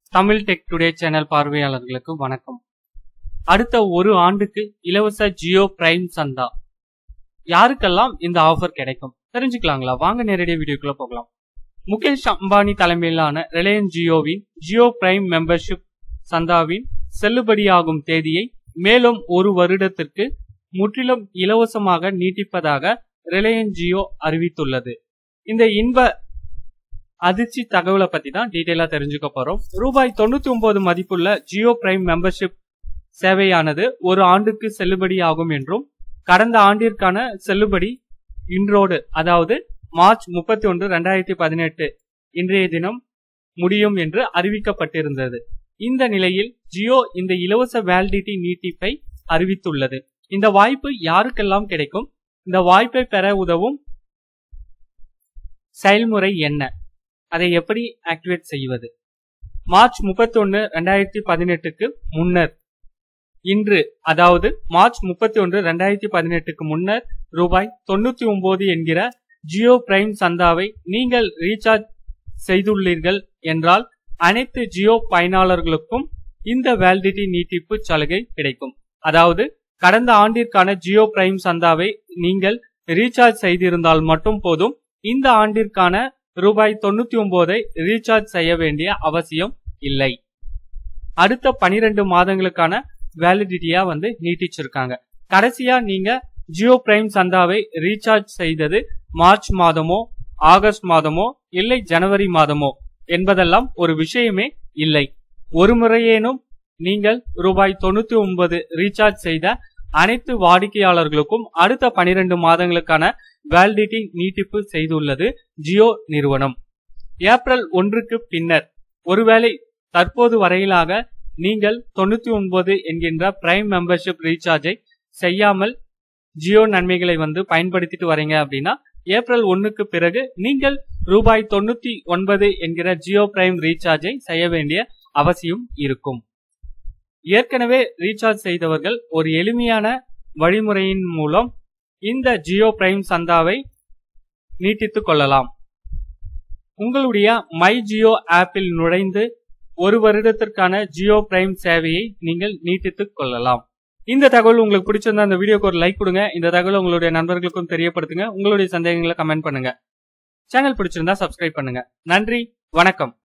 Tamil tech today channel பார்வையாளர்களுக்கு வணக்கம் அடுத்த ஒரு ஆண்டுக்கு இலவச ஜியோ பிரைம் சந்தா யாருக்கெல்லாம் இந்த ஆஃபர் கிடைக்கும் தெரிஞ்சுக்கலாங்களா வாங்க நேரடியாக வீடியோக்குள்ள போகலாம் முகேஷ் அம்பானி தலைமையிலான ரிலையன்ஸ் ஜியோவின் ஜியோ பிரைம் மெம்பர்ஷிப் சந்தாவின் செல்லுபடியாகும் தேதியை மேலும் ஒரு வருடத்திற்கு முற்றிலும் இலவசமாக நீட்டிப்பதாக ரிலையன்ஸ் ஜியோ அறிவித்துள்ளது இந்த இன்ப அதிர்ச்சி தகவலை பத்தி தான் டீட்டெயிலா தெரிஞ்சுக்க போறோம் ரூபாய் தொண்ணூத்தி ஒன்பது மதிப்புள்ள ஜியோ பிரைம் மெம்பர்ஷிப் சேவையானது ஒரு ஆண்டுக்கு செல்லுபடியாகும் என்றும் கடந்த ஆண்டிற்கான செல்லுபடி இன்றோடு அதாவது மார்ச் முப்பத்தி ஒன்று ரெண்டாயிரத்தி பதினெட்டு இன்றைய தினம் முடியும் என்று அறிவிக்கப்பட்டிருந்தது இந்த நிலையில் ஜியோ இந்த இலவச வேலிடிட்டி நீட்டிப்பை அறிவித்துள்ளது இந்த வாய்ப்பு யாருக்கெல்லாம் கிடைக்கும் இந்த வாய்ப்பை பெற உதவும் செயல்முறை என்ன அதை எப்படி ஆக்டிவேட் செய்வது மார்ச் முப்பத்தி ஒன்னு ரெண்டாயிரத்தி பதினெட்டுக்கு முன்னர் இன்று அதாவது மார்ச் முப்பத்தி ஒன்று ரெண்டாயிரத்தி பதினெட்டுக்கு முன்னர் ரூபாய் தொண்ணூத்தி ஒன்பது என்கிற ஜியோ பிரைம் சந்தாவை நீங்கள் ரீசார்ஜ் செய்துள்ளீர்கள் என்றால் அனைத்து ஜியோ பயனாளர்களுக்கும் இந்த வேலிடிட்டி நீட்டிப்பு சலுகை கிடைக்கும் அதாவது கடந்த ஆண்டிற்கான ஜியோ பிரைம் சந்தாவை நீங்கள் ரீசார்ஜ் செய்திருந்தால் மட்டும் போதும் இந்த ஆண்டிற்கான ரூபாய் தொண்ணூத்தி ஒன்பதை ரீசார்ஜ் செய்ய வேண்டிய அவசியம் இல்லை அடுத்த பனிரெண்டு மாதங்களுக்கான வேலிடிட்டியா வந்து நீட்டிச்சிருக்காங்க கடைசியா நீங்க ஜியோ பிரைம் சந்தாவை ரீசார்ஜ் செய்தது மார்ச் மாதமோ ஆகஸ்ட் மாதமோ இல்லை ஜனவரி மாதமோ என்பதெல்லாம் ஒரு விஷயமே இல்லை ஒரு முறையேனும் நீங்கள் ரூபாய் தொண்ணூத்தி ஒன்பது ரீசார்ஜ் செய்த அனைத்து வாடிக்கையாளர்களுக்கும் அடுத்த பனிரெண்டு மாதங்களுக்கான வேலிடிட்டி நீட்டிப்பு செய்துள்ளது ஜியோ நிறுவனம் ஏப்ரல் ஒன்றுக்கு பின்னர் ஒருவேளை தற்போது வரையிலாக நீங்கள் தொண்ணூத்தி ஒன்பது என்கின்ற பிரைம் மெம்பர்ஷிப் ரீசார்ஜை செய்யாமல் ஜியோ நன்மைகளை வந்து பயன்படுத்திட்டு வரீங்க அப்படின்னா ஏப்ரல் ஒன்னுக்கு பிறகு நீங்கள் ரூபாய் தொண்ணூத்தி ஒன்பது என்கிற ஜியோ பிரைம் ரீசார்ஜை செய்ய வேண்டிய அவசியம் இருக்கும் ஏற்கனவே ரீசார்ஜ் செய்தவர்கள் ஒரு எளிமையான வழிமுறையின் மூலம் இந்த ஜியோ பிரைம் சந்தாவை நீட்டித்துக் கொள்ளலாம் உங்களுடைய மை ஜியோ ஆப்பில் நுழைந்து ஒரு வருடத்திற்கான ஜியோ பிரைம் சேவையை நீங்கள் நீட்டித்துக் கொள்ளலாம் இந்த தகவல் உங்களுக்கு பிடிச்சிருந்தா இந்த வீடியோக்கு ஒரு லைக் கொடுங்க இந்த தகவல் உங்களுடைய நண்பர்களுக்கும் தெரியப்படுத்துங்க உங்களுடைய சந்தேகங்களை கமெண்ட் பண்ணுங்க சேனல் பிடிச்சிருந்தா சப்ஸ்கிரைப் பண்ணுங்க நன்றி வணக்கம்